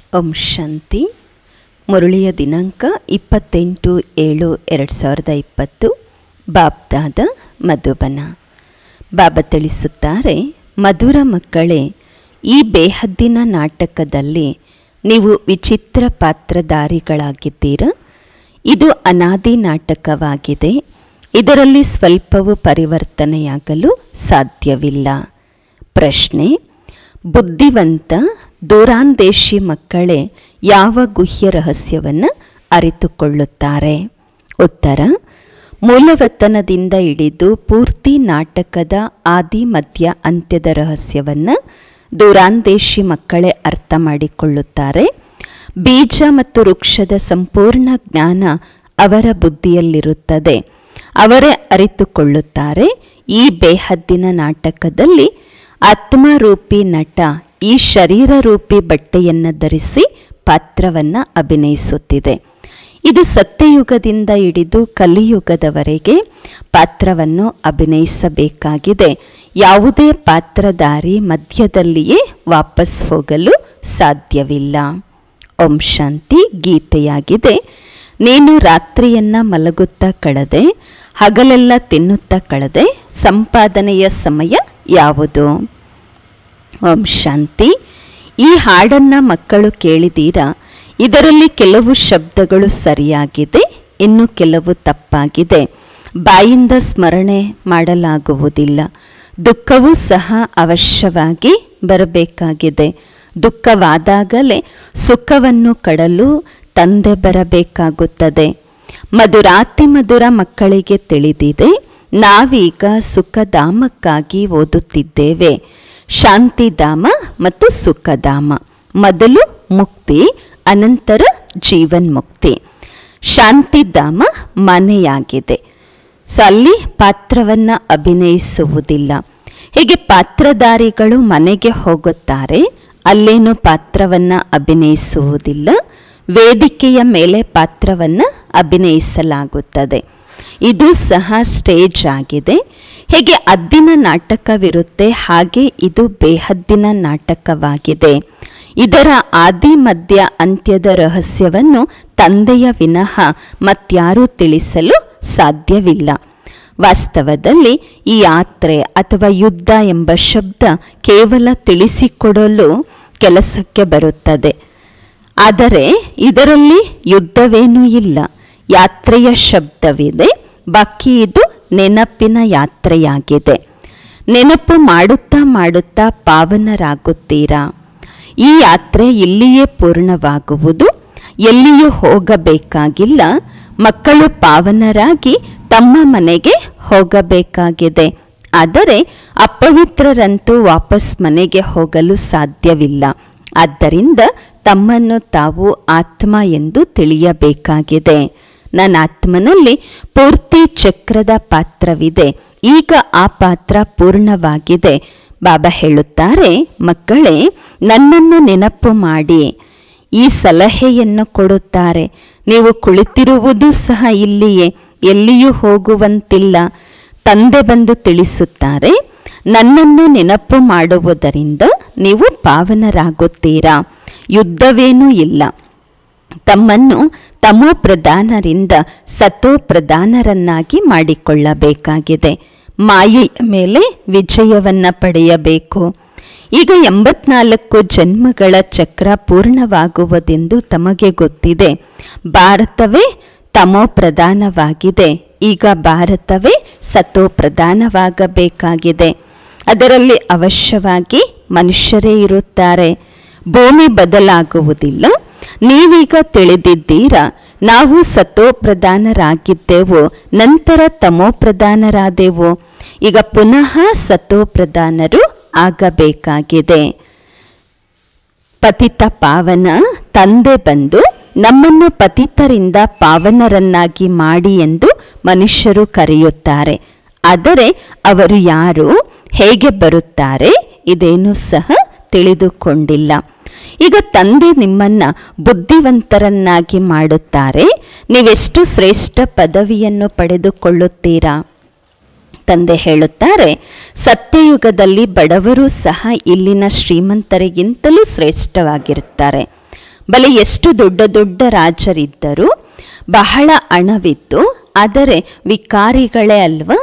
ಓಂ ಶಾಂತಿ ಮುರಳಿಯ ದಿನಾಂಕ ಇಪ್ಪತ್ತೆಂಟು ಏಳು ಎರಡು ಸಾವಿರದ ಇಪ್ಪತ್ತು ಬಾಬ್ದಾದ ಮಧುಬನ ಬಾಬಾ ತಿಳಿಸುತ್ತಾರೆ ಮಧುರ ಮಕ್ಕಳೇ ಈ ಬೇಹದ್ದಿನ ನಾಟಕದಲ್ಲಿ ನೀವು ವಿಚಿತ್ರ ಪಾತ್ರಧಾರಿಗಳಾಗಿದ್ದೀರ ಇದು ಅನಾದಿ ನಾಟಕವಾಗಿದೆ ಇದರಲ್ಲಿ ಸ್ವಲ್ಪವೂ ಪರಿವರ್ತನೆಯಾಗಲು ಸಾಧ್ಯವಿಲ್ಲ ಪ್ರಶ್ನೆ ಬುದ್ಧಿವಂತ ದೂರಾಂದೇಶಿ ಮಕ್ಕಳೇ ಯಾವ ಗುಹ್ಯ ರಹಸ್ಯವನ್ನು ಅರಿತುಕೊಳ್ಳುತ್ತಾರೆ ಉತ್ತರ ಮೂಲವತನದಿಂದ ಹಿಡಿದು ಪೂರ್ತಿ ನಾಟಕದ ಆದಿ ಮಧ್ಯ ಅಂತ್ಯದ ರಹಸ್ಯವನ್ನು ದೂರಾಂದೇಶಿ ಮಕ್ಕಳೇ ಅರ್ಥ ಮಾಡಿಕೊಳ್ಳುತ್ತಾರೆ ಬೀಜ ಮತ್ತು ವೃಕ್ಷದ ಸಂಪೂರ್ಣ ಜ್ಞಾನ ಅವರ ಬುದ್ಧಿಯಲ್ಲಿರುತ್ತದೆ ಅವರೇ ಅರಿತುಕೊಳ್ಳುತ್ತಾರೆ ಈ ಬೇಹದ್ದಿನ ನಾಟಕದಲ್ಲಿ ಆತ್ಮರೂಪಿ ನಟ ಈ ಶರೀರ ರೂಪಿ ಬಟ್ಟೆಯನ್ನು ಧರಿಸಿ ಪಾತ್ರವನ್ನು ಅಭಿನಯಿಸುತ್ತಿದೆ ಇದು ಸತ್ಯಯುಗದಿಂದ ಹಿಡಿದು ಕಲಿಯುಗದವರೆಗೆ ಪಾತ್ರವನ್ನು ಅಭಿನಯಿಸಬೇಕಾಗಿದೆ ಯಾವುದೇ ಪಾತ್ರಧಾರಿ ಮಧ್ಯದಲ್ಲಿಯೇ ವಾಪಸ್ ಹೋಗಲು ಸಾಧ್ಯವಿಲ್ಲ ಓಂ ಶಾಂತಿ ಗೀತೆಯಾಗಿದೆ ನೀನು ರಾತ್ರಿಯನ್ನ ಮಲಗುತ್ತಾ ಕಳೆದೆ ಹಗಲೆಲ್ಲ ತಿನ್ನುತ್ತಾ ಕಳೆದೆ ಸಂಪಾದನೆಯ ಸಮಯ ಯಾವುದು ಓಂ ಶಾಂತಿ ಈ ಹಾಡನ್ನು ಮಕ್ಕಳು ಕೇಳಿದೀರಾ ಇದರಲ್ಲಿ ಕೆಲವು ಶಬ್ದಗಳು ಸರಿಯಾಗಿದೆ ಇನ್ನು ಕೆಲವು ತಪ್ಪಾಗಿದೆ ಬಾಯಿಂದ ಸ್ಮರಣೆ ಮಾಡಲಾಗುವುದಿಲ್ಲ ದುಃಖವೂ ಸಹ ಅವಶ್ಯವಾಗಿ ಬರಬೇಕಾಗಿದೆ ದುಃಖವಾದಾಗಲೇ ಸುಖವನ್ನು ಕಡಲು ತಂದೆ ಬರಬೇಕಾಗುತ್ತದೆ ಮಧುರಾತಿ ಮಧುರ ಮಕ್ಕಳಿಗೆ ತಿಳಿದಿದೆ ನಾವೀಗ ಸುಖಧಾಮಕ್ಕಾಗಿ ಓದುತ್ತಿದ್ದೇವೆ ಶಾಂತಿಧಾಮ ಮತ್ತು ಸುಖಧಾಮ ಮೊದಲು ಮುಕ್ತಿ ಅನಂತರ ಜೀವನ್ಮುಕ್ತಿ ಶಾಂತಿಧಾಮ ಮನೆಯಾಗಿದೆ ಸೊ ಅಲ್ಲಿ ಪಾತ್ರವನ್ನು ಅಭಿನಯಿಸುವುದಿಲ್ಲ ಹೀಗೆ ಪಾತ್ರಧಾರಿಗಳು ಮನೆಗೆ ಹೋಗುತ್ತಾರೆ ಅಲ್ಲೇನು ಪಾತ್ರವನ್ನು ಅಭಿನಯಿಸುವುದಿಲ್ಲ ವೇದಿಕೆಯ ಮೇಲೆ ಪಾತ್ರವನ್ನು ಅಭಿನಯಿಸಲಾಗುತ್ತದೆ ಇದು ಸಹ ಸ್ಟೇಜ್ ಆಗಿದೆ ಹೇಗೆ ಅದ್ದಿನ ನಾಟಕವಿರುತ್ತೆ ಹಾಗೆ ಇದು ಬೇಹದ್ದಿನ ನಾಟಕವಾಗಿದೆ ಇದರ ಆದಿ ಮಧ್ಯ ಅಂತ್ಯದ ರಹಸ್ಯವನ್ನು ತಂದೆಯ ವಿನಃ ಮತ್ಯಾರೂ ತಿಳಿಸಲು ಸಾಧ್ಯವಿಲ್ಲ ವಾಸ್ತವದಲ್ಲಿ ಈ ಯಾತ್ರೆ ಅಥವಾ ಯುದ್ಧ ಎಂಬ ಶಬ್ದ ಕೇವಲ ತಿಳಿಸಿಕೊಡಲು ಕೆಲಸಕ್ಕೆ ಬರುತ್ತದೆ ಆದರೆ ಇದರಲ್ಲಿ ಯುದ್ಧವೇನೂ ಇಲ್ಲ ಯಾತ್ರೆಯ ಶಬ್ದವಿದೆ ಬಾಕಿ ಇದು ನೆನಪಿನ ಯಾತ್ರೆಯಾಗಿದೆ ನೆನಪು ಮಾಡುತ್ತಾ ಮಾಡುತ್ತಾ ಪಾವನರಾಗುತ್ತೀರಾ ಈ ಯಾತ್ರೆ ಇಲ್ಲಿಯೇ ಪೂರ್ಣವಾಗುವುದು ಎಲ್ಲಿಯೂ ಹೋಗಬೇಕಾಗಿಲ್ಲ ಮಕ್ಕಳು ಪಾವನರಾಗಿ ತಮ್ಮ ಮನೆಗೆ ಹೋಗಬೇಕಾಗಿದೆ ಆದರೆ ಅಪವಿತ್ರರಂತೂ ವಾಪಸ್ ಮನೆಗೆ ಹೋಗಲು ಸಾಧ್ಯವಿಲ್ಲ ಆದ್ದರಿಂದ ತಮ್ಮನ್ನು ತಾವು ಆತ್ಮ ಎಂದು ತಿಳಿಯಬೇಕಾಗಿದೆ ನನ್ನ ಆತ್ಮನಲ್ಲಿ ಪೂರ್ತಿ ಚಕ್ರದ ಪಾತ್ರವಿದೆ ಈಗ ಆ ಪಾತ್ರ ಪೂರ್ಣವಾಗಿದೆ ಬಾಬಾ ಹೇಳುತ್ತಾರೆ ಮಕ್ಕಳೇ ನನ್ನನ್ನು ನೆನಪು ಮಾಡಿ ಈ ಸಲಹೆಯನ್ನು ಕೊಡುತ್ತಾರೆ ನೀವು ಕುಳಿತಿರುವುದು ಸಹ ಇಲ್ಲಿಯೇ ಎಲ್ಲಿಯೂ ಹೋಗುವಂತಿಲ್ಲ ತಂದೆ ಬಂದು ತಿಳಿಸುತ್ತಾರೆ ನನ್ನನ್ನು ನೆನಪು ಮಾಡುವುದರಿಂದ ನೀವು ಪಾವನರಾಗುತ್ತೀರಾ ಯುದ್ಧವೇನೂ ಇಲ್ಲ ತಮ್ಮನ್ನು ತಮೋ ಪ್ರಧಾನರಿಂದ ಸತೋ ಪ್ರಧಾನರನ್ನಾಗಿ ಮಾಡಿಕೊಳ್ಳಬೇಕಾಗಿದೆ ಮಾಯೆಯ ಮೇಲೆ ವಿಜಯವನ್ನು ಪಡೆಯಬೇಕು ಈಗ ಎಂಬತ್ನಾಲ್ಕು ಜನ್ಮಗಳ ಚಕ್ರ ಪೂರ್ಣವಾಗುವುದೆಂದು ತಮಗೆ ಗೊತ್ತಿದೆ ಭಾರತವೇ ತಮೋ ಪ್ರಧಾನವಾಗಿದೆ ಈಗ ಭಾರತವೇ ಸತೋ ಪ್ರಧಾನವಾಗಬೇಕಾಗಿದೆ ಅದರಲ್ಲಿ ಅವಶ್ಯವಾಗಿ ಮನುಷ್ಯರೇ ಇರುತ್ತಾರೆ ಭೂಮಿ ಬದಲಾಗುವುದಿಲ್ಲ ನೀವೀಗ ತಿಳಿದಿದ್ದೀರಾ ನಾವು ಸತೋ ಪ್ರಧಾನರಾಗಿದ್ದೆವು ನಂತರ ತಮೋ ಪ್ರಧಾನರಾದೆವು ಈಗ ಪುನಃ ಸತೋ ಪ್ರಧಾನರು ಆಗಬೇಕಾಗಿದೆ ಪತಿತ ಪಾವನ ತಂದೆ ಬಂದು ನಮ್ಮನ್ನು ಪತಿತರಿಂದ ಪಾವನರನ್ನಾಗಿ ಮಾಡಿ ಎಂದು ಮನುಷ್ಯರು ಕರೆಯುತ್ತಾರೆ ಆದರೆ ಅವರು ಯಾರು ಹೇಗೆ ಬರುತ್ತಾರೆ ಇದೇನೂ ಸಹ ತಿಳಿದುಕೊಂಡಿಲ್ಲ ಈಗ ತಂದೆ ನಿಮ್ಮನ್ನ ಬುದ್ಧಿವಂತರನ್ನಾಗಿ ಮಾಡುತ್ತಾರೆ ನೀವೆಷ್ಟು ಶ್ರೇಷ್ಠ ಪದವಿಯನ್ನು ಪಡೆದುಕೊಳ್ಳುತ್ತೀರಾ ತಂದೆ ಹೇಳುತ್ತಾರೆ ಸತ್ಯಯುಗದಲ್ಲಿ ಬಡವರು ಸಹ ಇಲ್ಲಿನ ಶ್ರೀಮಂತರಿಗಿಂತಲೂ ಶ್ರೇಷ್ಠವಾಗಿರುತ್ತಾರೆ ಬಲೆ ಎಷ್ಟು ದೊಡ್ಡ ದೊಡ್ಡ ರಾಜರಿದ್ದರು ಬಹಳ ಹಣವಿತ್ತು ಆದರೆ ವಿಕಾರಿಗಳೇ ಅಲ್ವಾ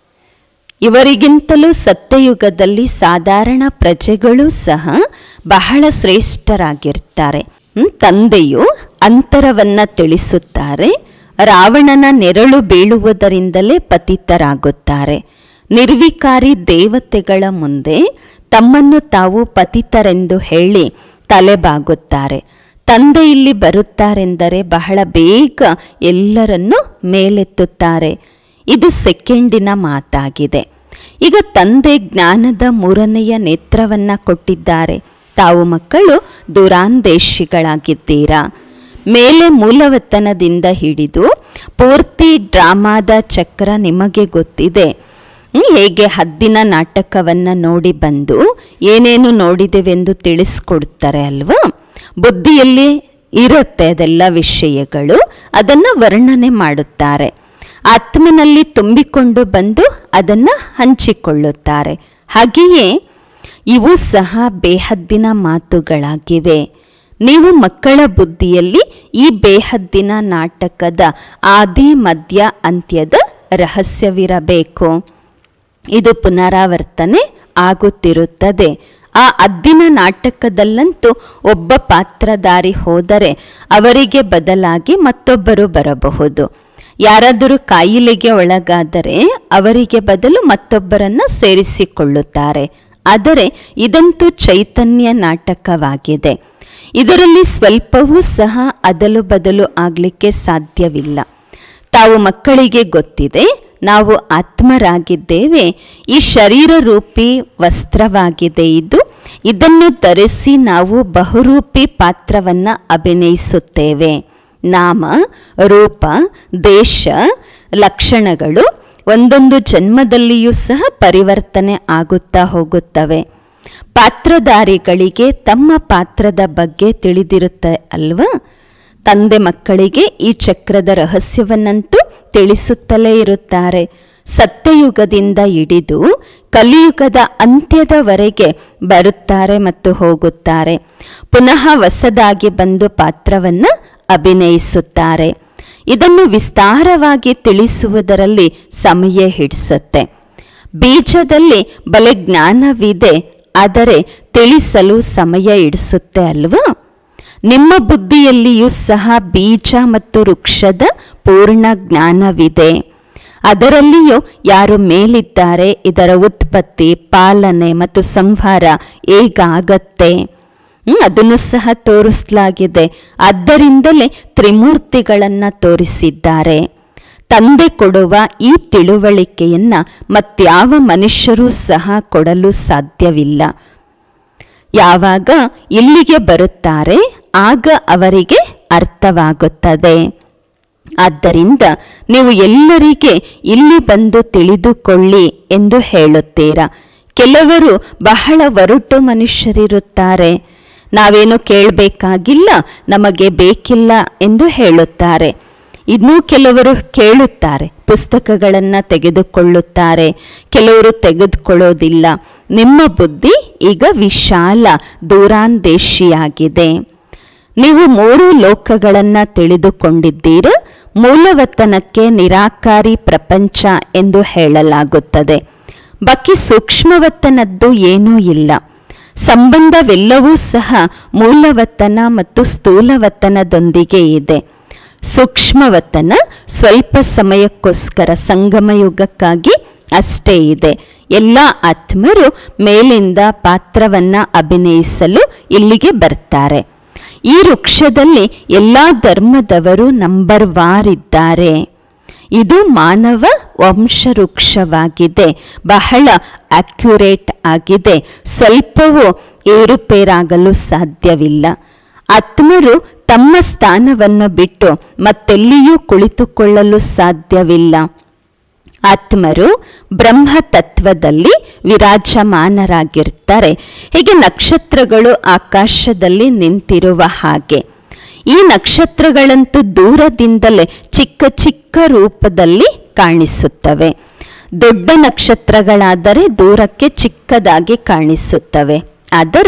ಇವರಿಗಿಂತಲೂ ಸತ್ಯಯುಗದಲ್ಲಿ ಸಾಧಾರಣ ಪ್ರಜೆಗಳು ಸಹ ಬಹಳ ಶ್ರೇಷ್ಠರಾಗಿರ್ತಾರೆ ಹ್ಮ್, ತಂದೆಯು ಅಂತರವನ್ನ ತಿಳಿಸುತ್ತಾರೆ ರಾವಣನ ನೆರಳು ಬೀಳುವುದರಿಂದಲೇ ಪತಿತರಾಗುತ್ತಾರೆ ನಿರ್ವಿಕಾರಿ ದೇವತೆಗಳ ಮುಂದೆ ತಮ್ಮನ್ನು ತಾವು ಪತಿತರೆಂದು ಹೇಳಿ ತಲೆಬಾಗುತ್ತಾರೆ ತಂದೆ ಇಲ್ಲಿ ಬರುತ್ತಾರೆಂದರೆ ಬಹಳ ಬೇಗ ಎಲ್ಲರನ್ನೂ ಮೇಲೆತ್ತುತ್ತಾರೆ ಇದು ಸೆಕೆಂಡಿನ ಮಾತಾಗಿದೆ ಈಗ ತಂದೆ ಜ್ಞಾನದ ಮೂರನೆಯ ನೇತ್ರವನ್ನ ಕೊಟ್ಟಿದ್ದಾರೆ ತಾವು ಮಕ್ಕಳು ದುರಾಂದೇಶಿಗಳಾಗಿದ್ದೀರಾ ಮೇಲೆ ಮೂಲವತನದಿಂದ ಹಿಡಿದು ಪೂರ್ತಿ ಡ್ರಾಮಾದ ಚಕ್ರ ನಿಮಗೆ ಗೊತ್ತಿದೆ ಹ್ಮ್, ಹೇಗೆ ಹದ್ದಿನ ನಾಟಕವನ್ನ ನೋಡಿ ಬಂದು ಏನೇನು ನೋಡಿದೆವೆಂದು ತಿಳಿಸ್ಕೊಡ್ತಾರೆ ಅಲ್ವಾ ಬುದ್ಧಿಯಲ್ಲಿ ಇರುತ್ತೆ ಅದೆಲ್ಲ ವಿಷಯಗಳು ಅದನ್ನು ವರ್ಣನೆ ಮಾಡುತ್ತಾರೆ ಆತ್ಮನಲ್ಲಿ ತುಂಬಿಕೊಂಡು ಬಂದು ಅದನ್ನು ಹಂಚಿಕೊಳ್ಳುತ್ತಾರೆ ಹಾಗೆಯೇ ಇವು ಸಹ ಬೇಹದ್ದಿನ ಮಾತುಗಳಾಗಿವೆ ನೀವು ಮಕ್ಕಳ ಬುದ್ಧಿಯಲ್ಲಿ ಈ ಬೇಹದ್ದಿನ ನಾಟಕದ ಆದಿ ಮಧ್ಯ ಅಂತ್ಯದ ರಹಸ್ಯವಿರಬೇಕು ಇದು ಪುನರಾವರ್ತನೆ ಆಗುತ್ತಿರುತ್ತದೆ ಆ ಅದ್ದಿನ ನಾಟಕದಲ್ಲಂತೂ ಒಬ್ಬ ಪಾತ್ರಧಾರಿ ಹೋದರೆ ಅವರಿಗೆ ಬದಲಾಗಿ ಮತ್ತೊಬ್ಬರು ಬರಬಹುದು ಯಾರಾದರೂ ಕಾಯಿಲೆಗೆ ಒಳಗಾದರೆ ಅವರಿಗೆ ಬದಲು ಮತ್ತೊಬ್ಬರನ್ನ ಸೇರಿಸಿಕೊಳ್ಳುತ್ತಾರೆ ಆದರೆ ಇದಂತೂ ಚೈತನ್ಯ ನಾಟಕವಾಗಿದೆ ಇದರಲ್ಲಿ ಸ್ವಲ್ಪವೂ ಸಹ ಅದಲು ಬದಲು ಆಗಲಿಕ್ಕೆ ಸಾಧ್ಯವಿಲ್ಲ ತಾವು ಮಕ್ಕಳಿಗೆ ಗೊತ್ತಿದೆ ನಾವು ಆತ್ಮರಾಗಿದ್ದೇವೆ ಈ ಶರೀರ ರೂಪಿ ವಸ್ತ್ರವಾಗಿದೆ ಇದು ಇದನ್ನು ಧರಿಸಿ ನಾವು ಬಹುರೂಪಿ ಪಾತ್ರವನ್ನ ಅಭಿನಯಿಸುತ್ತೇವೆ ನಾಮ ರೂಪ ದೇಶ ಲಕ್ಷಣಗಳು ಒಂದೊಂದು ಜನ್ಮದಲ್ಲಿಯೂ ಸಹ ಪರಿವರ್ತನೆ ಆಗುತ್ತಾ ಹೋಗುತ್ತವೆ ಪಾತ್ರಧಾರಿಗಳಿಗೆ ತಮ್ಮ ಪಾತ್ರದ ಬಗ್ಗೆ ತಿಳಿದಿರುತ್ತೆ ಅಲ್ವಾ ತಂದೆ ಮಕ್ಕಳಿಗೆ ಈ ಚಕ್ರದ ರಹಸ್ಯವನ್ನಂತೂ ತಿಳಿಸುತ್ತಲೇ ಇರುತ್ತಾರೆ ಸತ್ಯಯುಗದಿಂದ ಹಿಡಿದು ಕಲಿಯುಗದ ಅಂತ್ಯದವರೆಗೆ ಬರುತ್ತಾರೆ ಮತ್ತು ಹೋಗುತ್ತಾರೆ ಪುನಃ ಹೊಸದಾಗಿ ಬಂದು ಪಾತ್ರವನ್ನು ಅಭಿನಯಿಸುತ್ತಾರೆ ಇದನ್ನು ವಿಸ್ತಾರವಾಗಿ ತಿಳಿಸುವುದರಲ್ಲಿ ಸಮಯ ಹಿಡಿಸುತ್ತೆ ಬೀಜದಲ್ಲಿ ಬಲೆ ಜ್ಞಾನವಿದೆ ಆದರೆ ತಿಳಿಸಲು ಸಮಯ ಹಿಡಿಸುತ್ತೆ ಅಲ್ವಾ ನಿಮ್ಮ ಬುದ್ಧಿಯಲ್ಲಿಯೂ ಸಹ ಬೀಜ ಮತ್ತು ವೃಕ್ಷದ ಪೂರ್ಣ ಜ್ಞಾನವಿದೆ ಅದರಲ್ಲಿಯೂ ಯಾರು ಮೇಲಿದ್ದಾರೆ ಇದರ ಉತ್ಪತ್ತಿ ಪಾಲನೆ ಮತ್ತು ಸಂಹಾರ ಹೇಗಾಗತ್ತೆ ಹ್ಮ್, ಅದನ್ನು ಸಹ ತೋರಿಸಲಾಗಿದೆ ಆದ್ದರಿಂದಲೇ ತ್ರಿಮೂರ್ತಿಗಳನ್ನು ತೋರಿಸಿದ್ದಾರೆ ತಂದೆ ಕೊಡುವ ಈ ತಿಳುವಳಿಕೆಯನ್ನ ಮತ್ಯಾವ ಮನುಷ್ಯರೂ ಸಹ ಕೊಡಲು ಸಾಧ್ಯವಿಲ್ಲ ಯಾವಾಗ ಇಲ್ಲಿಗೆ ಬರುತ್ತಾರೆ ಆಗ ಅವರಿಗೆ ಅರ್ಥವಾಗುತ್ತದೆ ಆದ್ದರಿಂದ ನೀವು ಎಲ್ಲರಿಗೆ ಇಲ್ಲಿ ಬಂದು ತಿಳಿದುಕೊಳ್ಳಿ ಎಂದು ಹೇಳುತ್ತೀರಾ ಕೆಲವರು ಬಹಳ ಒರಟು ಮನುಷ್ಯರಿರುತ್ತಾರೆ ನಾವೇನು ಕೇಳಬೇಕಾಗಿಲ್ಲ ನಮಗೆ ಬೇಕಿಲ್ಲ ಎಂದು ಹೇಳುತ್ತಾರೆ ಇನ್ನೂ ಕೆಲವರು ಕೇಳುತ್ತಾರೆ ಪುಸ್ತಕಗಳನ್ನು ತೆಗೆದುಕೊಳ್ಳುತ್ತಾರೆ ಕೆಲವರು ತೆಗೆದುಕೊಳ್ಳೋದಿಲ್ಲ ನಿಮ್ಮ ಬುದ್ಧಿ ಈಗ ವಿಶಾಲ ದೂರಾಂದೇಶಿಯಾಗಿದೆ ನೀವು ಮೂರು ಲೋಕಗಳನ್ನು ತಿಳಿದುಕೊಂಡಿದ್ದೀರ ಮೂಲವತನಕ್ಕೆ ನಿರಾಕಾರಿ ಪ್ರಪಂಚ ಎಂದು ಹೇಳಲಾಗುತ್ತದೆ ಬಾಕಿ ಸೂಕ್ಷ್ಮವತನದ್ದು ಏನೂ ಇಲ್ಲ ಸಂಬಂಧವೆಲ್ಲವೂ ಸಹ ಮೂಲವತನ ಮತ್ತು ಸ್ಥೂಲವತನದೊಂದಿಗೆ ಇದೆ ಸೂಕ್ಷ್ಮವತನ ಸ್ವಲ್ಪ ಸಮಯಕ್ಕೋಸ್ಕರ ಸಂಗಮಯುಗಕ್ಕಾಗಿ ಅಷ್ಟೇ ಇದೆ ಎಲ್ಲ ಆತ್ಮರು ಮೇಲಿಂದ ಪಾತ್ರವನ್ನ ಅಭಿನಯಿಸಲು ಇಲ್ಲಿಗೆ ಬರ್ತಾರೆ ಈ ವೃಕ್ಷದಲ್ಲಿ ಎಲ್ಲ ಧರ್ಮದವರು ನಂಬರ್ ವಾರ್ ಇದ್ದಾರೆ ಇದು ಮಾನವ ವಂಶವೃಕ್ಷವಾಗಿದೆ ಬಹಳ ಅಕ್ಯುರೇಟ್ ಆಗಿದೆ ಸ್ವಲ್ಪವೂ ಏರುಪೇರಾಗಲು ಸಾಧ್ಯವಿಲ್ಲ ಆತ್ಮರು ತಮ್ಮ ಸ್ಥಾನವನ್ನು ಬಿಟ್ಟು ಮತ್ತೆಲ್ಲಿಯೂ ಕುಳಿತುಕೊಳ್ಳಲು ಸಾಧ್ಯವಿಲ್ಲ ಆತ್ಮರು ಬ್ರಹ್ಮ ತತ್ವದಲ್ಲಿ ವಿರಾಜಮಾನರಾಗಿರ್ತಾರೆ ಹೀಗೆ ನಕ್ಷತ್ರಗಳು ಆಕಾಶದಲ್ಲಿ ನಿಂತಿರುವ ಹಾಗೆ ಈ ನಕ್ಷತ್ರಗಳಂತೂ ದೂರದಿಂದಲೇ ಚಿಕ್ಕ ಚಿಕ್ಕ ರೂಪದಲ್ಲಿ ಕಾಣಿಸುತ್ತವೆ ದೊಡ್ಡ ನಕ್ಷತ್ರಗಳಾದರೆ ದೂರಕ್ಕೆ ಚಿಕ್ಕದಾಗಿ ಕಾಣಿಸುತ್ತವೆ ಆದರೆ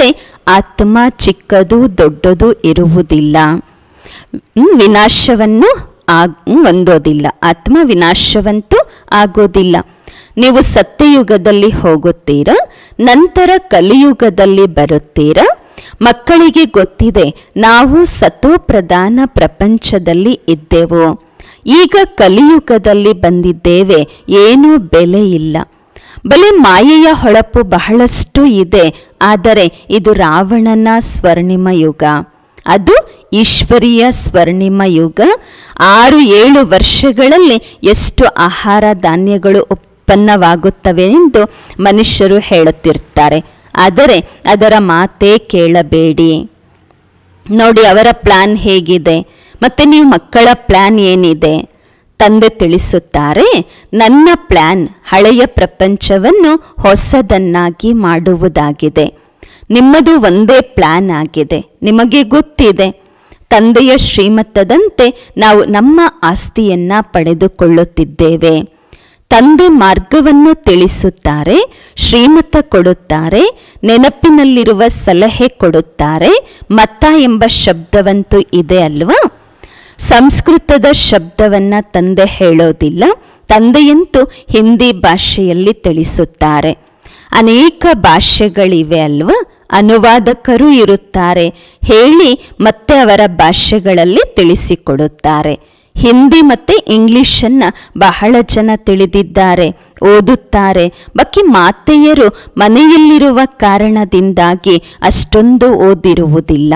ಆತ್ಮ ಚಿಕ್ಕದು ದೊಡ್ಡದು ಇರುವುದಿಲ್ಲ ಹ್ಮ್, ವಿನಾಶವನ್ನು ಆಗ್ ಹೊಂದೋದಿಲ್ಲ ಆತ್ಮ ವಿನಾಶವಂತೂ ಆಗೋದಿಲ್ಲ ನೀವು ಸತ್ಯಯುಗದಲ್ಲಿ ಹೋಗುತ್ತೀರಾ ನಂತರ ಕಲಿಯುಗದಲ್ಲಿ ಬರುತ್ತೀರಾ ಮಕ್ಕಳಿಗೆ ಗೊತ್ತಿದೆ ನಾವು ಸತೋ ಪ್ರಧಾನ ಪ್ರಪಂಚದಲ್ಲಿ ಇದ್ದೆವು ಈಗ ಕಲಿಯುಗದಲ್ಲಿ ಬಂದಿದ್ದೇವೆ ಏನೂ ಬೆಲೆ ಇಲ್ಲ ಬಲೆ ಮಾಯೆಯ ಹೊಳಪು ಬಹಳಷ್ಟು ಇದೆ ಆದರೆ ಇದು ರಾವಣನ ಸ್ವರ್ಣಿಮ ಯುಗ ಅದು ಈಶ್ವರೀಯ ಸ್ವರ್ಣಿಮ ಯುಗ ಆರು ಏಳು ವರ್ಷಗಳಲ್ಲಿ ಎಷ್ಟು ಆಹಾರ ಧಾನ್ಯಗಳು ಉತ್ಪನ್ನವಾಗುತ್ತವೆ ಎಂದು ಮನುಷ್ಯರು ಹೇಳುತ್ತಿರ್ತಾರೆ ಆದರೆ ಅದರ ಮಾತೇ ಕೇಳಬೇಡಿ ನೋಡಿ ಅವರ ಪ್ಲಾನ್ ಹೇಗಿದೆ ಮತ್ತೆ ನೀವು ಮಕ್ಕಳ ಪ್ಲಾನ್ ಏನಿದೆ ತಂದೆ ತಿಳಿಸುತ್ತಾರೆ ನನ್ನ ಪ್ಲಾನ್ ಹಳೆಯ ಪ್ರಪಂಚವನ್ನು ಹೊಸದನ್ನಾಗಿ ಮಾಡುವುದಾಗಿದೆ ನಿಮ್ಮದು ಒಂದೇ ಪ್ಲಾನ್ ಆಗಿದೆ ನಿಮಗೆ ಗೊತ್ತಿದೆ ತಂದೆಯ ಶ್ರೀಮತದಂತೆ ನಾವು ನಮ್ಮ ಆಸ್ತಿಯನ್ನ ಪಡೆದುಕೊಳ್ಳುತ್ತಿದ್ದೇವೆ ತಂದೆ ಮಾರ್ಗವನ್ನು ತಿಳಿಸುತ್ತಾರೆ ಶ್ರೀಮತ ಕೊಡುತ್ತಾರೆ ನೆನಪಿನಲ್ಲಿರುವ ಸಲಹೆ ಕೊಡುತ್ತಾರೆ ಮತ ಎಂಬ ಶಬ್ದವಂತೂ ಇದೆ ಅಲ್ವಾ ಸಂಸ್ಕೃತದ ಶಬ್ದವನ್ನ ತಂದೆ ಹೇಳೋದಿಲ್ಲ ತಂದೆಯಂತೂ ಹಿಂದಿ ಭಾಷೆಯಲ್ಲಿ ತಿಳಿಸುತ್ತಾರೆ ಅನೇಕ ಭಾಷೆಗಳಿವೆ ಅಲ್ವಾ ಅನುವಾದಕರು ಇರುತ್ತಾರೆ ಹೇಳಿ ಮತ್ತೆ ಅವರ ಭಾಷೆಗಳಲ್ಲಿ ತಿಳಿಸಿಕೊಡುತ್ತಾರೆ ಹಿಂದಿ ಮತ್ತೆ ಇಂಗ್ಲಿಷನ್ನ ಬಹಳ ಜನ ತಿಳಿದಿದ್ದಾರೆ ಓದುತ್ತಾರೆ ಬಾಕಿ ಮಾತೆಯರು ಮನೆಯಲ್ಲಿರುವ ಕಾರಣದಿಂದಾಗಿ ಅಷ್ಟೊಂದು ಓದಿರುವುದಿಲ್ಲ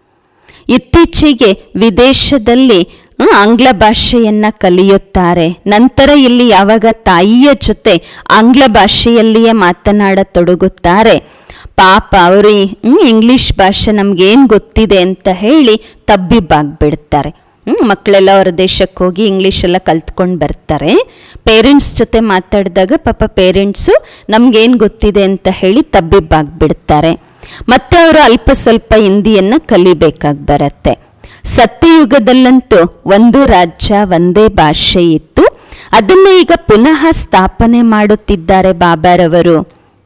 ಇತ್ತೀಚೆಗೆ ವಿದೇಶದಲ್ಲಿ ಆ, ಆಂಗ್ಲ ಭಾಷೆಯನ್ನ ಕಲಿಯುತ್ತಾರೆ ನಂತರ ಇಲ್ಲಿ ಯಾವಾಗ ತಾಯಿಯ ಜೊತೆ ಆಂಗ್ಲ ಭಾಷೆಯಲ್ಲಿಯೇ ಮಾತನಾಡತೊಡಗುತ್ತಾರೆ ಪಾಪ ಅವರು ಈ- ಹ್ಮ್, ಇಂಗ್ಲಿಷ್ ಭಾಷೆ ನಮ್ಗೇನು ಗೊತ್ತಿದೆ ಅಂತ ಹೇಳಿ ತಬ್ಬಿಬ್ಬಾಗ್ಬಿಡ್ತಾರೆ ಹ್ಮ್, ಮಕ್ಕಳೆಲ್ಲ ಹೊರ ದೇಶಕ್ಕೆ ಹೋಗಿ ಇಂಗ್ಲೀಷ್ ಎಲ್ಲ ಕಲ್ತ್ಕೊಂಡು ಬರ್ತಾರೆ ಪೇರೆಂಟ್ಸ್ ಜೊತೆ ಮಾತಾಡಿದಾಗ ಪಾಪ ಪೇರೆಂಟ್ಸು ನಮ್ಗೇನು ಗೊತ್ತಿದೆ ಅಂತ ಹೇಳಿ ತಬ್ಬಿಬ್ಬಾಗ್ಬಿಡ್ತಾರೆ ಮತ್ತೆ ಅವರು ಅಲ್ಪ ಸ್ವಲ್ಪ ಹಿಂದಿಯನ್ನ ಕಲಿಬೇಕಾಗಿ ಬರತ್ತೆ ಸತ್ಯಯುಗದಲ್ಲಂತೂ ಒಂದು ರಾಜ್ಯ ಒಂದೇ ಭಾಷೆ ಇತ್ತು ಅದನ್ನ ಈಗ ಪುನಃ ಸ್ಥಾಪನೆ ಮಾಡುತ್ತಿದ್ದಾರೆ ಬಾಬಾರವರು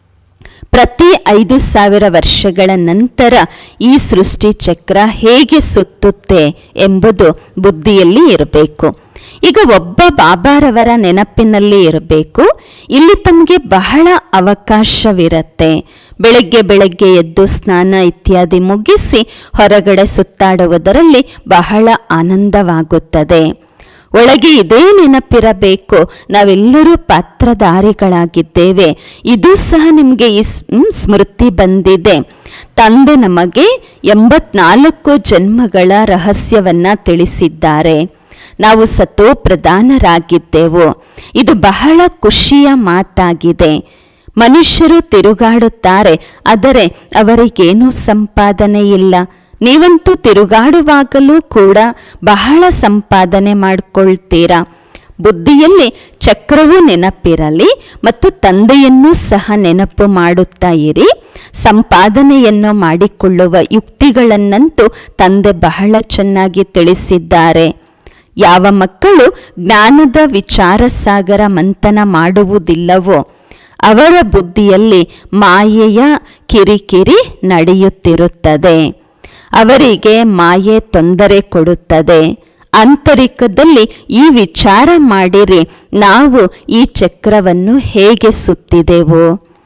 ಪ್ರತಿ ಐದು ಸಾವಿರ ವರ್ಷಗಳ ನಂತರ ಈ ಸೃಷ್ಟಿ ಚಕ್ರ ಹೇಗೆ ಸುತ್ತುತ್ತೆ ಎಂಬುದು ಬುದ್ಧಿಯಲ್ಲಿ ಇರಬೇಕು ಈಗ ಒಬ್ಬ ಬಾಬಾರವರ ನೆನಪಿನಲ್ಲಿ ಇರಬೇಕು ಇಲ್ಲಿ ತಮಗೆ ಬಹಳ ಅವಕಾಶವಿರತ್ತೆ ಬೆಳಗ್ಗೆ ಬೆಳಗ್ಗೆ ಎದ್ದು ಸ್ನಾನ ಇತ್ಯಾದಿ ಮುಗಿಸಿ ಹೊರಗಡೆ ಸುತ್ತಾಡುವುದರಲ್ಲಿ ಬಹಳ ಆನಂದವಾಗುತ್ತದೆ ಒಳಗೆ ಇದೇ ನೆನಪಿರಬೇಕು ನಾವೆಲ್ಲರೂ ಪಾತ್ರಧಾರಿಗಳಾಗಿದ್ದೇವೆ ಇದು ಸಹ ನಿಮಗೆ ಈ ಸ್- ಹ್ಮ್, ಸ್ಮೃತಿ ಬಂದಿದೆ ತಂದೆ ನಮಗೆ ಎಂಬತ್ನಾಲ್ಕು ಜನ್ಮಗಳ ರಹಸ್ಯವನ್ನ ತಿಳಿಸಿದ್ದಾರೆ ನಾವು ಸತೋ ಪ್ರಧಾನರಾಗಿದ್ದೆವು ಇದು ಬಹಳ ಖುಷಿಯ ಮಾತಾಗಿದೆ ಮನುಷ್ಯರು ತಿರುಗಾಡುತ್ತಾರೆ ಆದರೆ ಅವರಿಗೇನೂ ಸಂಪಾದನೆ ಇಲ್ಲ ನೀವಂತೂ ತಿರುಗಾಡುವಾಗಲೂ ಕೂಡ ಬಹಳ ಸಂಪಾದನೆ ಮಾಡಿಕೊಳ್ತೀರಾ ಬುದ್ಧಿಯಲ್ಲಿ ಚಕ್ರವೂ ನೆನಪಿರಲಿ ಮತ್ತು ತಂದೆಯನ್ನೂ ಸಹ ನೆನಪು ಮಾಡುತ್ತಾ ಇರಿ ಸಂಪಾದನೆಯನ್ನು ಮಾಡಿಕೊಳ್ಳುವ ಯುಕ್ತಿಗಳನ್ನಂತೂ ತಂದೆ ಬಹಳ ಚೆನ್ನಾಗಿ ತಿಳಿಸಿದ್ದಾರೆ ಯಾವ ಮಕ್ಕಳು ಜ್ಞಾನದ ವಿಚಾರ ಸಾಗರ ಮಂಥನ ಮಾಡುವುದಿಲ್ಲವೋ ಅವರ ಬುದ್ಧಿಯಲ್ಲಿ ಮಾಯೆಯ ಕಿರಿಕಿರಿ ನಡೆಯುತ್ತಿರುತ್ತದೆ ಅವರಿಗೆ ಮಾಯೆ ತೊಂದರೆ ಕೊಡುತ್ತದೆ ಆಂತರಿಕದಲ್ಲಿ ಈ ವಿಚಾರ ಮಾಡಿರಿ ನಾವು ಈ ಚಕ್ರವನ್ನು ಹೇಗೆ ಸುತ್ತಿದೆವು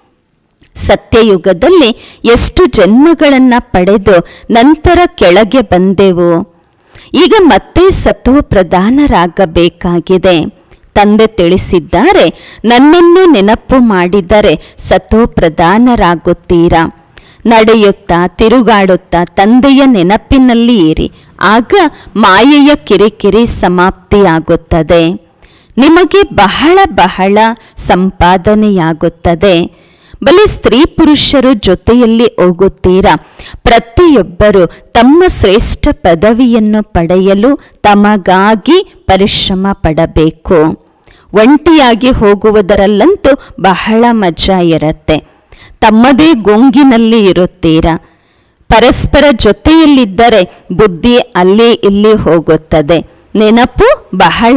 ಸತ್ಯಯುಗದಲ್ಲಿ ಎಷ್ಟು ಜನ್ಮಗಳನ್ನು ಪಡೆದು ನಂತರ ಕೆಳಗೆ ಬಂದೆವು ಈಗ ಮತ್ತೆ ಸತ್ವ ಪ್ರಧಾನರಾಗಬೇಕಾಗಿದೆ ತಂದೆ ತಿಳಿಸಿದ್ದಾರೆ ನನ್ನನ್ನು ನೆನಪು ಮಾಡಿದರೆ ಸತೋ ಪ್ರಧಾನರಾಗುತ್ತೀರಾ ನಡೆಯುತ್ತಾ ತಿರುಗಾಡುತ್ತಾ ತಂದೆಯ ನೆನಪಿನಲ್ಲಿ ಇರಿ ಆಗ ಮಾಯೆಯ ಕಿರಿಕಿರಿ ಸಮಾಪ್ತಿಯಾಗುತ್ತದೆ ನಿಮಗೆ ಬಹಳ ಬಹಳ ಸಂಪಾದನೆಯಾಗುತ್ತದೆ ಬಲಿ ಸ್ತ್ರೀ ಪುರುಷರು ಜೊತೆಯಲ್ಲಿ ಹೋಗುತ್ತೀರಾ ಪ್ರತಿಯೊಬ್ಬರು ತಮ್ಮ ಶ್ರೇಷ್ಠ ಪದವಿಯನ್ನು ಪಡೆಯಲು ತಮಗಾಗಿ ಪರಿಶ್ರಮ ಪಡಬೇಕು ಒಂಟಿಯಾಗಿ ಹೋಗುವುದರಲ್ಲಂತೂ ಬಹಳ ಮಜಾ ಇರತ್ತೆ ತಮ್ಮದೇ ಗುಂಗಿನಲ್ಲಿ ಇರುತ್ತೀರಾ ಪರಸ್ಪರ ಜೊತೆಯಲ್ಲಿದ್ದರೆ ಬುದ್ಧಿ ಅಲ್ಲಿ ಇಲ್ಲಿ ಹೋಗುತ್ತದೆ ನೆನಪು ಬಹಳ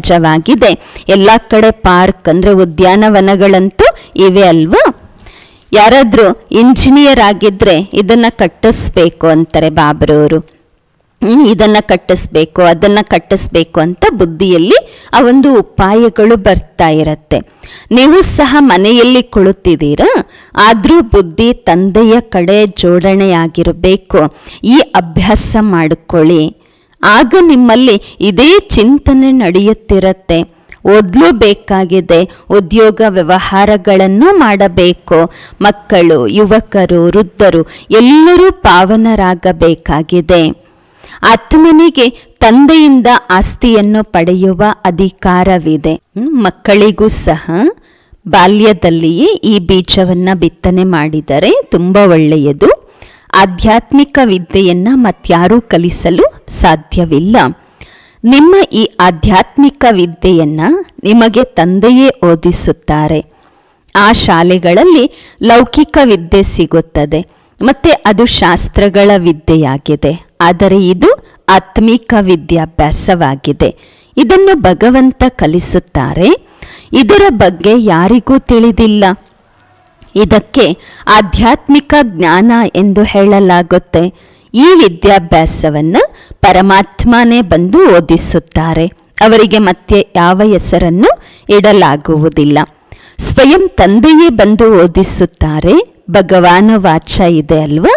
ಸಹಜವಾಗಿದೆ ಎಲ್ಲ ಕಡೆ ಪಾರ್ಕ್ ಅಂದರೆ ಉದ್ಯಾನವನಗಳಂತೂ ಇವೆ ಅಲ್ವಾ ಯಾರಾದರೂ ಇಂಜಿನಿಯರ್ ಆಗಿದ್ರೆ ಇದನ್ನ ಕಟ್ಟಿಸ್ಬೇಕು ಅಂತಾರೆ ಬಾಬ್ರವರು ಹ್ಮ್, ಇದನ್ನ ಕಟ್ಟಿಸ್ಬೇಕು ಅದನ್ನ ಕಟ್ಟಿಸ್ಬೇಕು ಅಂತ ಬುದ್ಧಿಯಲ್ಲಿ ಆ ಒಂದು ಉಪಾಯಗಳು ಬರ್ತಾ ಇರತ್ತೆ ನೀವು ಸಹ ಮನೆಯಲ್ಲಿ ಕುಳಿತಿದ್ದೀರಾ ಆದ್ರೂ ಬುದ್ಧಿ ತಂದೆಯ ಕಡೆ ಜೋಡಣೆಯಾಗಿರಬೇಕು ಈ ಅಭ್ಯಾಸ ಮಾಡಿಕೊಳ್ಳಿ ಆಗ ನಿಮ್ಮಲ್ಲಿ ಇದೇ ಚಿಂತನೆ ನಡೆಯುತ್ತಿರತ್ತೆ ಓದ್ಲೂ ಬೇಕಾಗಿದೆ ಉದ್ಯೋಗ ವ್ಯವಹಾರಗಳನ್ನು ಮಾಡಬೇಕು ಮಕ್ಕಳು ಯುವಕರು ವೃದ್ಧರು ಎಲ್ಲರೂ ಪಾವನರಾಗಬೇಕಾಗಿದೆ ಆತ್ಮನಿಗೆ ತಂದೆಯಿಂದ ಆಸ್ತಿಯನ್ನು ಪಡೆಯುವ ಅಧಿಕಾರವಿದೆ ಹ್ಮ್, ಮಕ್ಕಳಿಗೂ ಸಹ ಬಾಲ್ಯದಲ್ಲಿಯೇ ಈ ಬೀಜವನ್ನ ಬಿತ್ತನೆ ಮಾಡಿದರೆ ತುಂಬ ಒಳ್ಳೆಯದು ಆಧ್ಯಾತ್ಮಿಕ ವಿದ್ಯೆಯನ್ನ ಮತ್ಯಾರೂ ಕಲಿಸಲು ಸಾಧ್ಯವಿಲ್ಲ ನಿಮ್ಮ ಈ ಆಧ್ಯಾತ್ಮಿಕ ವಿದ್ಯೆಯನ್ನ ನಿಮಗೆ ತಂದೆಯೇ ಓದಿಸುತ್ತಾರೆ ಆ ಶಾಲೆಗಳಲ್ಲಿ ಲೌಕಿಕ ವಿದ್ಯೆ ಸಿಗುತ್ತದೆ ಮತ್ತೆ ಅದು ಶಾಸ್ತ್ರಗಳ ವಿದ್ಯೆಯಾಗಿದೆ ಆದರೆ ಇದು ಆತ್ಮಿಕ ವಿದ್ಯಾಭ್ಯಾಸವಾಗಿದೆ ಇದನ್ನು ಭಗವಂತ ಕಲಿಸುತ್ತಾರೆ ಇದರ ಬಗ್ಗೆ ಯಾರಿಗೂ ತಿಳಿದಿಲ್ಲ ಇದಕ್ಕೆ ಆಧ್ಯಾತ್ಮಿಕ ಜ್ಞಾನ ಎಂದು ಹೇಳಲಾಗುತ್ತೆ ಈ ವಿದ್ಯಾಭ್ಯಾಸವನ್ನು ಪರಮಾತ್ಮನೇ ಬಂದು ಓದಿಸುತ್ತಾರೆ ಅವರಿಗೆ ಮತ್ತೆ ಯಾವ ಹೆಸರನ್ನು ಇಡಲಾಗುವುದಿಲ್ಲ ಸ್ವಯಂ ತಂದೆಯೇ ಬಂದು ಓದಿಸುತ್ತಾರೆ ಭಗವಾನ ವಾಚ ಇದೆ ಅಲ್ವಾ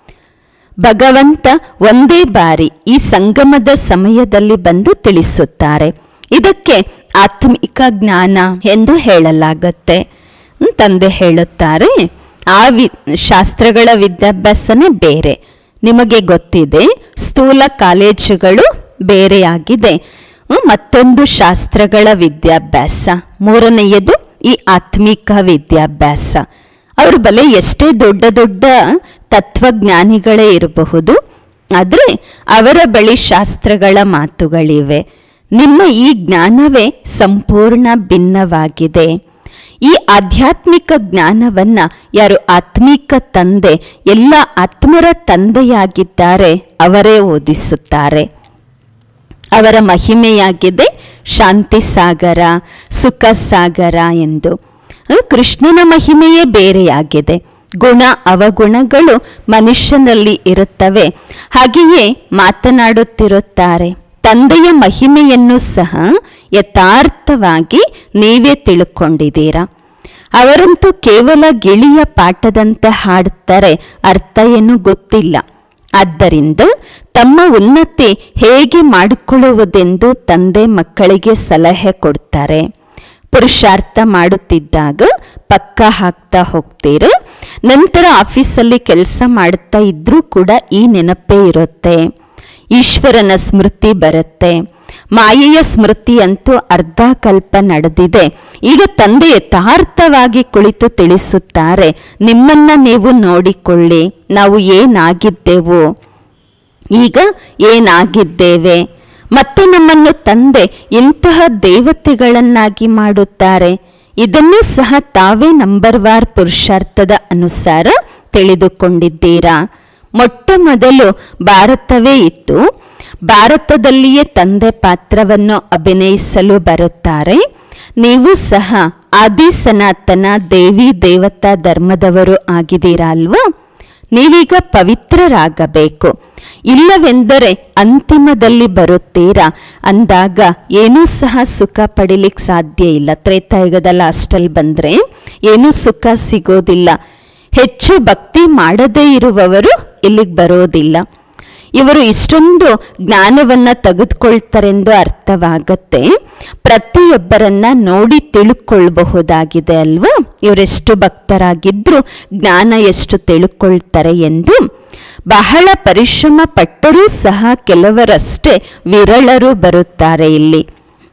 ಭಗವಂತ ಒಂದೇ ಬಾರಿ ಈ ಸಂಗಮದ ಸಮಯದಲ್ಲಿ ಬಂದು ತಿಳಿಸುತ್ತಾರೆ ಇದಕ್ಕೆ ಆತ್ಮಿಕ ಜ್ಞಾನ ಎಂದು ಹೇಳಲಾಗತ್ತೆ ಹ್ಮ್, ತಂದೆ ಹೇಳುತ್ತಾರೆ ಆ ವಿ ಶಾಸ್ತ್ರಗಳ ವಿದ್ಯಾಭ್ಯಾಸನೇ ಬೇರೆ ನಿಮಗೆ ಗೊತ್ತಿದೆ ಸ್ಥೂಲ ಕಾಲೇಜುಗಳು ಬೇರೆಯಾಗಿದೆ ಹ್ಮ್, ಮತ್ತೊಂದು ಶಾಸ್ತ್ರಗಳ ವಿದ್ಯಾಭ್ಯಾಸ ಮೂರನೆಯದು ಈ ಆತ್ಮಿಕ ವಿದ್ಯಾಭ್ಯಾಸ ಅವರು ಬಲೆ ಎಷ್ಟೇ ದೊಡ್ಡ ದೊಡ್ಡ ತತ್ವಜ್ಞಾನಿಗಳೇ ಇರಬಹುದು ಆದರೆ ಅವರ ಬಳಿ ಶಾಸ್ತ್ರಗಳ ಮಾತುಗಳಿವೆ ನಿಮ್ಮ ಈ ಜ್ಞಾನವೇ ಸಂಪೂರ್ಣ ಭಿನ್ನವಾಗಿದೆ ಈ ಆಧ್ಯಾತ್ಮಿಕ ಜ್ಞಾನವನ್ನ ಯಾರು ಆತ್ಮಿಕ ತಂದೆ ಎಲ್ಲ ಆತ್ಮರ ತಂದೆಯಾಗಿದ್ದಾರೆ ಅವರೇ ಓದಿಸುತ್ತಾರೆ ಅವರ ಮಹಿಮೆಯಾಗಿದೆ ಶಾಂತಿ ಸಾಗರ ಸುಖ ಸಾಗರ ಎಂದು ಅಹ್, ಕೃಷ್ಣನ ಮಹಿಮೆಯೇ ಬೇರೆಯಾಗಿದೆ ಗುಣ ಅವಗುಣಗಳು ಮನುಷ್ಯನಲ್ಲಿ ಇರುತ್ತವೆ ಹಾಗೆಯೇ ಮಾತನಾಡುತ್ತಿರುತ್ತಾರೆ ತಂದೆಯ ಮಹಿಮೆಯನ್ನು ಸಹ ಯಥಾರ್ಥವಾಗಿ ನೀವೇ ತಿಳ್ಕೊಂಡಿದ್ದೀರಾ ಅವರಂತೂ ಕೇವಲ ಗಿಳಿಯ ಪಾಠದಂತೆ ಹಾಡುತ್ತಾರೆ ಅರ್ಥ ಏನು ಗೊತ್ತಿಲ್ಲ ಆದ್ದರಿಂದ ತಮ್ಮ ಉನ್ನತಿ ಹೇಗೆ ಮಾಡಿಕೊಳ್ಳುವುದೆಂದು ತಂದೆ ಮಕ್ಕಳಿಗೆ ಸಲಹೆ ಕೊಡ್ತಾರೆ ಪುರುಷಾರ್ಥ ಮಾಡುತ್ತಿದ್ದಾಗ ಪಕ್ಕ ಹಾಕ್ತಾ ಹೋಗ್ತೀರ ನಂತರ ಆಫೀಸಲ್ಲಿ ಕೆಲಸ ಮಾಡ್ತಾ ಇದ್ರೂ ಕೂಡ ಈ ನೆನಪೇ ಇರುತ್ತೆ ಈಶ್ವರನ ಸ್ಮೃತಿ ಬರುತ್ತೆ ಮಾಯೆಯ ಸ್ಮೃತಿ ಅಂತೂ ಅರ್ಧ ಕಲ್ಪ ನಡೆದಿದೆ ಈಗ ತಂದೆ ಯಥಾರ್ಥವಾಗಿ ಕುಳಿತು ತಿಳಿಸುತ್ತಾರೆ ನಿಮ್ಮನ್ನ ನೀವು ನೋಡಿಕೊಳ್ಳಿ ನಾವು ಏನಾಗಿದ್ದೆವು ಈಗ ಏನಾಗಿದ್ದೇವೆ ಮತ್ತೆ ನಮ್ಮನ್ನು ತಂದೆ ಇಂತಹ ದೇವತೆಗಳನ್ನಾಗಿ ಮಾಡುತ್ತಾರೆ ಇದನ್ನು ಸಹ ತಾವೇ ನಂಬರ್ ವಾರ್ ಪುರುಷಾರ್ಥದ ಅನುಸಾರ ತಿಳಿದುಕೊಂಡಿದ್ದೀರಾ ಮೊಟ್ಟ ಮೊದಲು ಭಾರತವೇ ಇತ್ತು ಭಾರತದಲ್ಲಿಯೇ ತಂದೆ ಪಾತ್ರವನ್ನು ಅಭಿನಯಿಸಲು ಬರುತ್ತಾರೆ ನೀವು ಸಹ ಆದಿ ಸನಾತನ ದೇವಿ ದೇವತಾ ಧರ್ಮದವರು ಆಗಿದ್ದೀರಾ ಅಲ್ವಾ ನೀವೀಗ ಪವಿತ್ರರಾಗಬೇಕು ಇಲ್ಲವೆಂದರೆ ಅಂತಿಮದಲ್ಲಿ ಬರುತ್ತೀರಾ ಅಂದಾಗ ಏನೂ ಸಹ ಸುಖ ಪಡಿಲಿಕ್ಕೆ ಸಾಧ್ಯ ಇಲ್ಲ ತ್ರೇತಾಯುಗದ ಲಾಸ್ಟಲ್ಲಿ ಬಂದರೆ ಏನೂ ಸುಖ ಸಿಗೋದಿಲ್ಲ ಹೆಚ್ಚು ಭಕ್ತಿ ಮಾಡದೇ ಇರುವವರು ಇಲ್ಲಿಗೆ ಬರೋದಿಲ್ಲ ಇವರು ಇಷ್ಟೊಂದು ಜ್ಞಾನವನ್ನ ತೆಗೆದುಕೊಳ್ತಾರೆಂದು ಅರ್ಥವಾಗತ್ತೆ ಪ್ರತಿಯೊಬ್ಬರನ್ನ ನೋಡಿ ತಿಳ್ಕೊಳ್ಬಹುದಾಗಿದೆ ಅಲ್ವಾ ಇವರೆಷ್ಟು ಭಕ್ತರಾಗಿದ್ರು ಜ್ಞಾನ ಎಷ್ಟು ತಿಳ್ಕೊಳ್ತಾರೆ ಎಂದು ಬಹಳ ಪರಿಶ್ರಮ ಪಟ್ಟರೂ ಸಹ ಕೆಲವರಷ್ಟೇ ವಿರಳರು ಬರುತ್ತಾರೆ ಇಲ್ಲಿ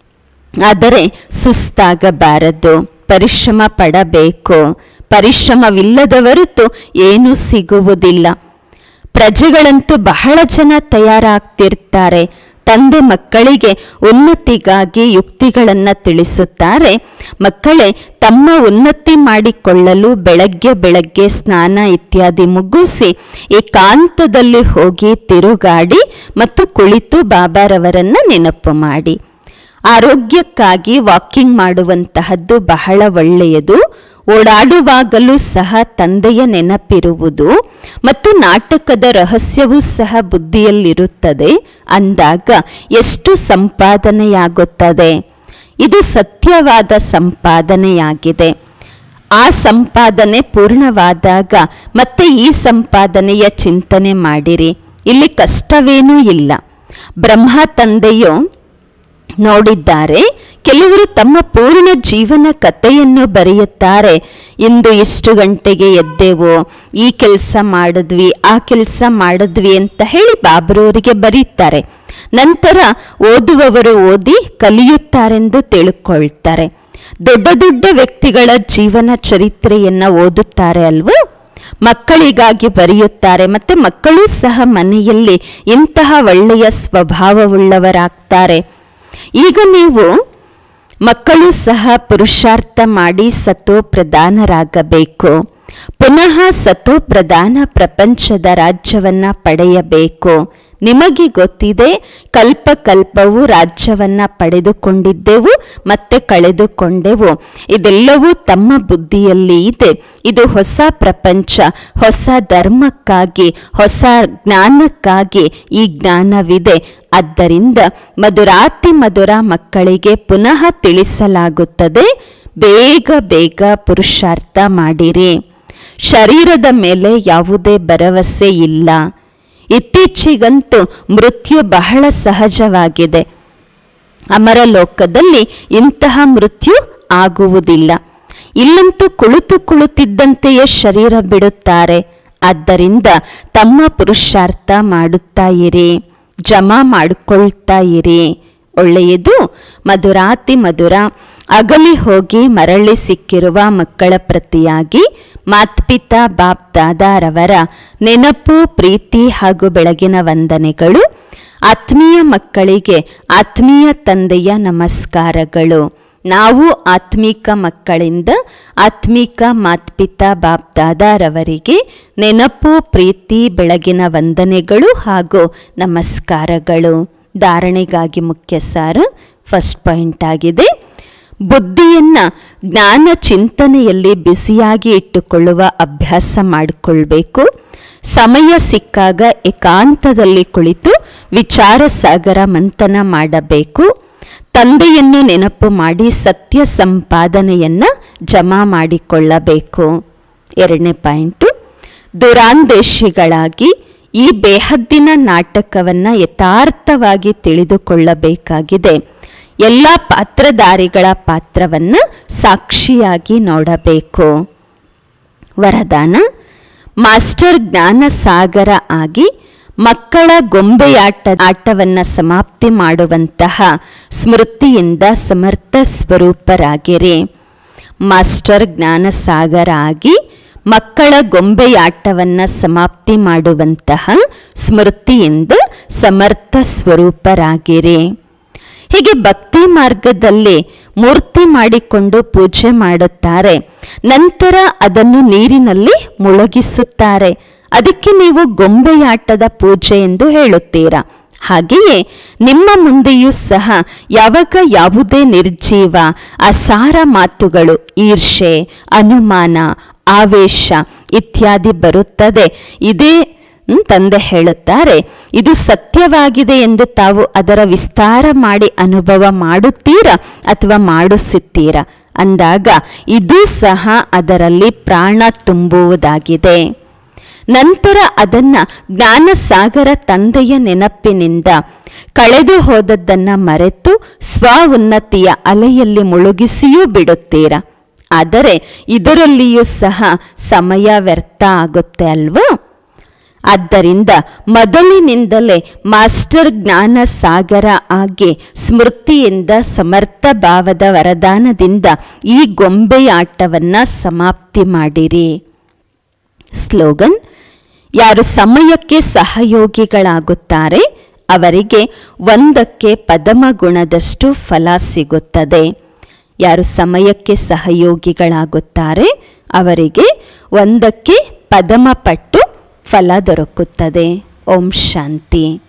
ಆದರೆ ಸುಸ್ತಾಗಬಾರದು ಪರಿಶ್ರಮ ಪಡಬೇಕು ಪರಿಶ್ರಮವಿಲ್ಲದ ಹೊರತು ಏನೂ ಸಿಗುವುದಿಲ್ಲ ಪ್ರಜೆಗಳಂತೂ ಬಹಳ ಜನ ತಯಾರಾಗ್ತಿರ್ತಾರೆ ತಂದೆ ಮಕ್ಕಳಿಗೆ ಉನ್ನತಿಗಾಗಿ ಯುಕ್ತಿಗಳನ್ನು ತಿಳಿಸುತ್ತಾರೆ ಮಕ್ಕಳೇ ತಮ್ಮ ಉನ್ನತಿ ಮಾಡಿಕೊಳ್ಳಲು ಬೆಳಗ್ಗೆ ಬೆಳಗ್ಗೆ ಸ್ನಾನ ಇತ್ಯಾದಿ ಮುಗಿಸಿ ಏಕಾಂತದಲ್ಲಿ ಹೋಗಿ ತಿರುಗಾಡಿ ಮತ್ತು ಕುಳಿತು ಬಾಬಾರವರನ್ನ ನೆನಪು ಮಾಡಿ ಆರೋಗ್ಯಕ್ಕಾಗಿ ವಾಕಿಂಗ್ ಮಾಡುವಂತಹದ್ದು ಬಹಳ ಒಳ್ಳೆಯದು ಓಡಾಡುವಾಗಲೂ ಸಹ ತಂದೆಯ ನೆನಪಿರುವುದು ಮತ್ತು ನಾಟಕದ ರಹಸ್ಯವೂ ಸಹ ಬುದ್ಧಿಯಲ್ಲಿರುತ್ತದೆ ಅಂದಾಗ ಎಷ್ಟು ಸಂಪಾದನೆಯಾಗುತ್ತದೆ ಇದು ಸತ್ಯವಾದ ಸಂಪಾದನೆಯಾಗಿದೆ ಆ ಸಂಪಾದನೆ ಪೂರ್ಣವಾದಾಗ ಮತ್ತೆ ಈ ಸಂಪಾದನೆಯ ಚಿಂತನೆ ಮಾಡಿರಿ ಇಲ್ಲಿ ಕಷ್ಟವೇನೂ ಇಲ್ಲ ಬ್ರಹ್ಮ ತಂದೆಯು ನೋಡಿದ್ದಾರೆ ಕೆಲವರು ತಮ್ಮ ಪೂರ್ಣ ಜೀವನ ಕಥೆಯನ್ನು ಬರೆಯುತ್ತಾರೆ ಇಂದು ಇಷ್ಟು ಗಂಟೆಗೆ ಎದ್ದೆವು ಈ ಕೆಲಸ ಮಾಡಿದ್ವಿ ಆ ಕೆಲಸ ಮಾಡಿದ್ವಿ ಅಂತ ಹೇಳಿ ಬಾಬ್ರವರಿಗೆ ಬರೀತಾರೆ ನಂತರ ಓದುವವರು ಓದಿ ಕಲಿಯುತ್ತಾರೆಂದು ತಿಳ್ಕೊಳ್ತಾರೆ ದೊಡ್ಡ ದೊಡ್ಡ ವ್ಯಕ್ತಿಗಳ ಜೀವನ ಚರಿತ್ರೆಯನ್ನ ಓದುತ್ತಾರೆ ಅಲ್ವೋ ಮಕ್ಕಳಿಗಾಗಿ ಬರೆಯುತ್ತಾರೆ ಮತ್ತೆ ಮಕ್ಕಳು ಸಹ ಮನೆಯಲ್ಲಿ ಇಂತಹ ಒಳ್ಳೆಯ ಸ್ವಭಾವವುಳ್ಳವರಾಗ್ತಾರೆ ಈಗ ನೀವು ಮಕ್ಕಳು ಸಹ ಪುರುಷಾರ್ಥ ಮಾಡಿ ಸತೋ ಪ್ರಧಾನರಾಗಬೇಕು ಪುನಃ ಸತೋ ಪ್ರಧಾನ ಪ್ರಪಂಚದ ರಾಜ್ಯವನ್ನ ಪಡೆಯಬೇಕು ನಿಮಗೆ ಗೊತ್ತಿದೆ ಕಲ್ಪ ಕಲ್ಪವು ರಾಜ್ಯವನ್ನ ಪಡೆದುಕೊಂಡಿದ್ದೆವು ಮತ್ತೆ ಕಳೆದುಕೊಂಡೆವು ಇದೆಲ್ಲವೂ ತಮ್ಮ ಬುದ್ಧಿಯಲ್ಲಿ ಇದೆ ಇದು ಹೊಸ ಪ್ರಪಂಚ ಹೊಸ ಧರ್ಮಕ್ಕಾಗಿ ಹೊಸ ಜ್ಞಾನಕ್ಕಾಗಿ ಈ ಜ್ಞಾನವಿದೆ ಆದ್ದರಿಂದ ಮಧುರಾತಿ ಮಧುರ ಮಕ್ಕಳಿಗೆ ಪುನಃ ತಿಳಿಸಲಾಗುತ್ತದೆ ಬೇಗ ಬೇಗ ಪುರುಷಾರ್ಥ ಮಾಡಿರಿ ಶರೀರದ ಮೇಲೆ ಯಾವುದೇ ಭರವಸೆ ಇಲ್ಲ ಇತ್ತೀಚೆಗಂತೂ ಮೃತ್ಯು ಬಹಳ ಸಹಜವಾಗಿದೆ ಅಮರ ಲೋಕದಲ್ಲಿ ಇಂತಹ ಮೃತ್ಯು ಆಗುವುದಿಲ್ಲ ಇಲ್ಲಂತೂ ಕುಳಿತು ಕುಳಿತಿದ್ದಂತೆಯೇ ಶರೀರ ಬಿಡುತ್ತಾರೆ ಆದ್ದರಿಂದ ತಮ್ಮ ಪುರುಷಾರ್ಥ ಮಾಡುತ್ತಾ ಇರಿ ಜಮಾ ಮಾಡಿಕೊಳ್ತಾ ಇರಿ ಒಳ್ಳೆಯದು ಮಧುರಾತಿ ಮಧುರ ಅಗಲಿ ಹೋಗಿ ಮರಳಿ ಸಿಕ್ಕಿರುವ ಮಕ್ಕಳ ಪ್ರತಿಯಾಗಿ ಮಾತ್ಪಿತಾ ಬಾಪ್ ದಾದಾರವರ ನೆನಪು ಪ್ರೀತಿ ಹಾಗೂ ಬೆಳಗಿನ ವಂದನೆಗಳು ಆತ್ಮೀಯ ಮಕ್ಕಳಿಗೆ ಆತ್ಮೀಯ ತಂದೆಯ ನಮಸ್ಕಾರಗಳು ನಾವು ಆತ್ಮಿಕ ಮಕ್ಕಳಿಂದ ಆತ್ಮಿಕ ಮಾತ್ಪಿತಾ ಬಾಪ್ ದಾದಾರವರಿಗೆ ನೆನಪು ಪ್ರೀತಿ ಬೆಳಗಿನ ವಂದನೆಗಳು ಹಾಗೂ ನಮಸ್ಕಾರಗಳು ಧಾರಣೆಗಾಗಿ ಮುಖ್ಯ ಸಾರ ಫಸ್ಟ್ ಪಾಯಿಂಟ್ ಆಗಿದೆ ಬುದ್ಧಿಯನ್ನ ಜ್ಞಾನ ಚಿಂತನೆಯಲ್ಲಿ ಬಿಸಿಯಾಗಿ ಇಟ್ಟುಕೊಳ್ಳುವ ಅಭ್ಯಾಸ ಮಾಡಿಕೊಳ್ಬೇಕು ಸಮಯ ಸಿಕ್ಕಾಗ ಏಕಾಂತದಲ್ಲಿ ಕುಳಿತು ವಿಚಾರ ಸಾಗರ ಮಂಥನ ಮಾಡಬೇಕು ತಂದೆಯನ್ನು ನೆನಪು ಮಾಡಿ ಸತ್ಯ ಸಂಪಾದನೆಯನ್ನ ಜಮಾ ಮಾಡಿಕೊಳ್ಳಬೇಕು ಎರಡನೇ ಪಾಯಿಂಟು ದುರಾಂದೇಶಿಗಳಾಗಿ ಈ ಬೇಹದ್ದಿನ ನಾಟಕವನ್ನ ಯಥಾರ್ಥವಾಗಿ ತಿಳಿದುಕೊಳ್ಳಬೇಕಾಗಿದೆ ಎಲ್ಲ ಪಾತ್ರಧಾರಿಗಳ ಪಾತ್ರವನ್ನ ಸಾಕ್ಷಿಯಾಗಿ ನೋಡಬೇಕು ವರದಾನ ಮಾಸ್ಟರ್ ಜ್ಞಾನ ಸಾಗರ ಆಗಿ ಮಕ್ಕಳ ಗೊಂಬೆಯಾಟ ಆಟವನ್ನು ಸಮಾಪ್ತಿ ಮಾಡುವಂತಹ ಸ್ಮೃತಿಯಿಂದ ಸಮರ್ಥ ಸ್ವರೂಪರಾಗಿರಿ ಮಾಸ್ಟರ್ ಜ್ಞಾನ ಸಾಗರ ಆಗಿ ಮಕ್ಕಳ ಗೊಂಬೆಯಾಟವನ್ನು ಸಮಾಪ್ತಿ ಮಾಡುವಂತಹ ಸ್ಮೃತಿಯಿಂದ ಸಮರ್ಥ ಸ್ವರೂಪರಾಗಿರಿ ಹೀಗೆ ಭಕ್ತಿ ಮಾರ್ಗದಲ್ಲಿ ಮೂರ್ತಿ ಮಾಡಿಕೊಂಡು ಪೂಜೆ ಮಾಡುತ್ತಾರೆ ನಂತರ ಅದನ್ನು ನೀರಿನಲ್ಲಿ ಮುಳುಗಿಸುತ್ತಾರೆ ಅದಕ್ಕೆ ನೀವು ಗೊಂಬೆಯಾಟದ ಪೂಜೆ ಎಂದು ಹೇಳುತ್ತೀರಾ ಹಾಗೆಯೇ ನಿಮ್ಮ ಮುಂದೆಯೂ ಸಹ ಯಾವಾಗ ಯಾವುದೇ ನಿರ್ಜೀವ ಅಸಾರ ಮಾತುಗಳು ಈರ್ಷೆ ಅನುಮಾನ ಆವೇಶ ಇತ್ಯಾದಿ ಬರುತ್ತದೆ ಇದೇ ಹ್ಮ್, ತಂದೆ ಹೇಳುತ್ತಾರೆ ಇದು ಸತ್ಯವಾಗಿದೆ ಎಂದು ತಾವು ಅದರ ವಿಸ್ತಾರ ಮಾಡಿ ಅನುಭವ ಮಾಡುತ್ತೀರಾ ಅಥವಾ ಮಾಡಿಸುತ್ತೀರಾ ಅಂದಾಗ ಇದು ಸಹ ಅದರಲ್ಲಿ ಪ್ರಾಣ ತುಂಬುವುದಾಗಿದೆ ನಂತರ ಅದನ್ನ ಜ್ಞಾನಸಾಗರ ತಂದೆಯ ನೆನಪಿನಿಂದ ಕಳೆದು ಹೋದದ್ದನ್ನ ಮರೆತು ಸ್ವ ಉನ್ನತಿಯ ಅಲೆಯಲ್ಲಿ ಮುಳುಗಿಸಿಯೂ ಬಿಡುತ್ತೀರಾ ಆದರೆ ಇದರಲ್ಲಿಯೂ ಸಹ ಸಮಯ ವ್ಯರ್ಥ ಆಗುತ್ತೆ ಅಲ್ವಾ ಆದ್ದರಿಂದ ಮೊದಲಿನಿಂದಲೇ ಮಾಸ್ಟರ್ ಜ್ಞಾನ ಸಾಗರ ಆಗಿ ಸ್ಮೃತಿಯಿಂದ ಸಮರ್ಥ ಭಾವದ ವರದಾನದಿಂದ ಈ ಗೊಂಬೆಯಾಟವನ್ನ ಸಮಾಪ್ತಿ ಮಾಡಿರಿ ಸ್ಲೋಗನ್ ಯಾರು ಸಮಯಕ್ಕೆ ಸಹಯೋಗಿಗಳಾಗುತ್ತಾರೆ ಅವರಿಗೆ ಒಂದಕ್ಕೆ ಪದಮ ಗುಣದಷ್ಟು ಫಲ ಸಿಗುತ್ತದೆ ಯಾರು ಸಮಯಕ್ಕೆ ಸಹಯೋಗಿಗಳಾಗುತ್ತಾರೆ ಅವರಿಗೆ ಒಂದಕ್ಕೆ ಪದಮ ಪಟ್ಟು ಫಲ ದೊರಕುತ್ತದೆ ಓಂ ಶಾಂತಿ